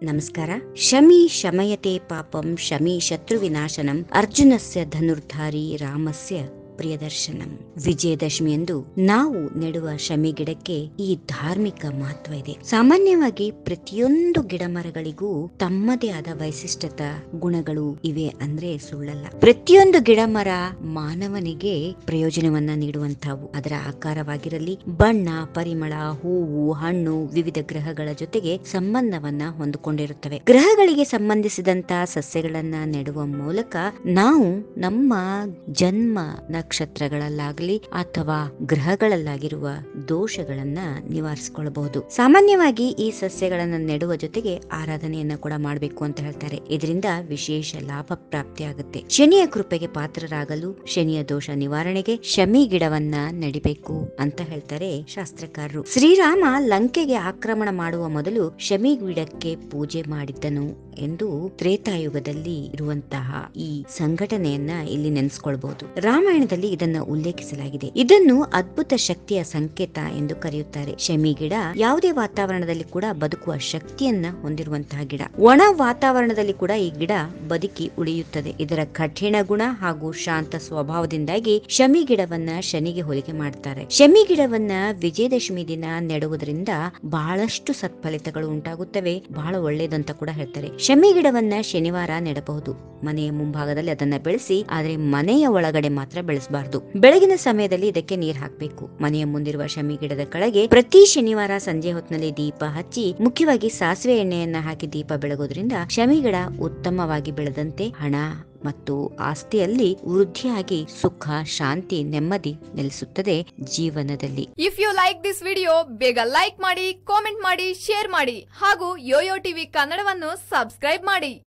ನಮಸ್ಕಾರ ಶಮಿ ಶಮಯತೆ ಪಾಪಂ ಶಮಿ ಶತ್ರು ವಿನಾಶನಂ ಅರ್ಜುನಸ್ಯ ಧನುರ್ಧಾರಿ ರಾಮಸ್ಯ ಪ್ರಿಯದರ್ಶನಂ ವಿಜಯದಶಮಿಯಂದು ನಾವು ನೆಡುವ ಶಮಿ ಗಿಡಕ್ಕೆ ಈ ಧಾರ್ಮಿಕ ಮಹತ್ವ ಇದೆ ಸಾಮಾನ್ಯವಾಗಿ ಪ್ರತಿಯೊಂದು ಗಿಡ ಮರಗಳಿಗೂ ತಮ್ಮದೇ ಆದ ವೈಶಿಷ್ಟ್ಯತ ಗುಣಗಳು ಇವೆ ಅಂದ್ರೆ ಸುಳ್ಳಲ್ಲ ಪ್ರತಿಯೊಂದು ಗಿಡ ಮರ ಮಾನವನಿಗೆ ಪ್ರಯೋಜನವನ್ನ ನೀಡುವಂತವು ಅದರ ಆಕಾರವಾಗಿರಲಿ ಬಣ್ಣ ಪರಿಮಳ ಹೂವು ಹಣ್ಣು ವಿವಿಧ ಗ್ರಹಗಳ ಜೊತೆಗೆ ಸಂಬಂಧವನ್ನ ಹೊಂದಿಕೊಂಡಿರುತ್ತವೆ ಗ್ರಹಗಳಿಗೆ ಸಂಬಂಧಿಸಿದಂತ ಸಸ್ಯಗಳನ್ನ ನೆಡುವ ಮೂಲಕ ನಾವು ನಮ್ಮ ಜನ್ಮ ನಕ್ಷತ್ರಗಳಲ್ಲಾಗಲಿ ಅಥವಾ ಗ್ರಹಗಳಲ್ಲಾಗಿರುವ ದೋಷಗಳನ್ನ ನಿವಾರಿಸಿಕೊಳ್ಳಬಹುದು ಸಾಮಾನ್ಯವಾಗಿ ಈ ಸಸ್ಯಗಳನ್ನ ನೆಡುವ ಜೊತೆಗೆ ಆರಾಧನೆಯನ್ನ ಕೂಡ ಮಾಡಬೇಕು ಅಂತ ಹೇಳ್ತಾರೆ ಇದರಿಂದ ವಿಶೇಷ ಲಾಭ ಪ್ರಾಪ್ತಿಯಾಗುತ್ತೆ ಶನಿಯ ಕೃಪೆಗೆ ಪಾತ್ರರಾಗಲು ಶನಿಯ ದೋಷ ನಿವಾರಣೆಗೆ ಶಮಿ ಗಿಡವನ್ನ ನೆಡಿಬೇಕು ಅಂತ ಹೇಳ್ತಾರೆ ಶಾಸ್ತ್ರಕಾರರು ಶ್ರೀರಾಮ ಲಂಕೆಗೆ ಆಕ್ರಮಣ ಮಾಡುವ ಮೊದಲು ಶಮಿ ಗಿಡಕ್ಕೆ ಪೂಜೆ ಮಾಡಿದ್ದನು ಎಂದು ತ್ರೇತಾಯುಗದಲ್ಲಿ ಇರುವಂತಹ ಈ ಸಂಘಟನೆಯನ್ನ ಇಲ್ಲಿ ನೆನೆಸ್ಕೊಳ್ಬಹುದು ರಾಮಾಯಣದಲ್ಲಿ ಇದನ್ನ ಉಲ್ಲೇಖಿಸಲಾಗಿದೆ ಇದನ್ನು ಅದ್ಭುತ ಶಕ್ತಿಯ ಸಂಕೇತ ಎಂದು ಕರೆಯುತ್ತಾರೆ ಶಮಿ ಗಿಡ ಯಾವುದೇ ವಾತಾವರಣದಲ್ಲಿ ಕೂಡ ಬದುಕುವ ಶಕ್ತಿಯನ್ನ ಹೊಂದಿರುವಂತಹ ಗಿಡ ಒಣ ವಾತಾವರಣದಲ್ಲಿ ಕೂಡ ಈ ಗಿಡ ಬದುಕಿ ಉಳಿಯುತ್ತದೆ ಇದರ ಕಠಿಣ ಗುಣ ಹಾಗೂ ಶಾಂತ ಸ್ವಭಾವದಿಂದಾಗಿ ಶಮಿ ಗಿಡವನ್ನ ಶನಿಗೆ ಹೋಲಿಕೆ ಮಾಡ್ತಾರೆ ಶಮಿ ಗಿಡವನ್ನ ವಿಜಯದಶಮಿ ದಿನ ನೆಡುವುದರಿಂದ ಬಹಳಷ್ಟು ಸತ್ಫಲಿತಗಳು ಉಂಟಾಗುತ್ತವೆ ಬಹಳ ಒಳ್ಳೇದಂತ ಕೂಡ ಹೇಳ್ತಾರೆ ಶಮಿ ಗಿಡವನ್ನ ಶನಿವಾರ ನೆಡಬಹುದು ಮನೆಯ ಮುಂಭಾಗದಲ್ಲಿ ಅದನ್ನ ಬೆಳೆಸಿ ಆದ್ರೆ ಮನೆಯ ಒಳಗಡೆ ಮಾತ್ರ ಬೆಳೆಸಬಾರದು ಬೆಳಗಿನ ಸಮಯದಲ್ಲಿ ಇದಕ್ಕೆ ನೀರ್ ಹಾಕಬೇಕು ಮನೆಯ ಮುಂದಿರುವ ಶಮಿ ಗಿಡದ ಕೆಳಗೆ ಪ್ರತಿ ಶನಿವಾರ ಸಂಜೆ ಹೊತ್ತಿನಲ್ಲಿ ದೀಪ ಹಚ್ಚಿ ಮುಖ್ಯವಾಗಿ ಸಾಸಿವೆ ಎಣ್ಣೆಯನ್ನ ಹಾಕಿ ದೀಪ ಬೆಳಗೋದ್ರಿಂದ ಶಮಿ ಗಿಡ ಉತ್ತಮವಾಗಿ ಬೆಳೆದಂತೆ ಹಣ ಮತ್ತು ಆಸ್ತಿಯಲ್ಲಿ ವೃದ್ಧಿಯಾಗಿ ಸುಖ ಶಾಂತಿ ನೆಮ್ಮದಿ ನೆಲೆಸುತ್ತದೆ ಜೀವನದಲ್ಲಿ if you like this video ಬೇಗ ಲೈಕ್ ಮಾಡಿ ಕಾಮೆಂಟ್ ಮಾಡಿ ಶೇರ್ ಮಾಡಿ ಹಾಗೂ ಯೋಯೋ ಟಿವಿ ಕನ್ನಡವನ್ನು ಸಬ್ಸ್ಕ್ರೈಬ್ ಮಾಡಿ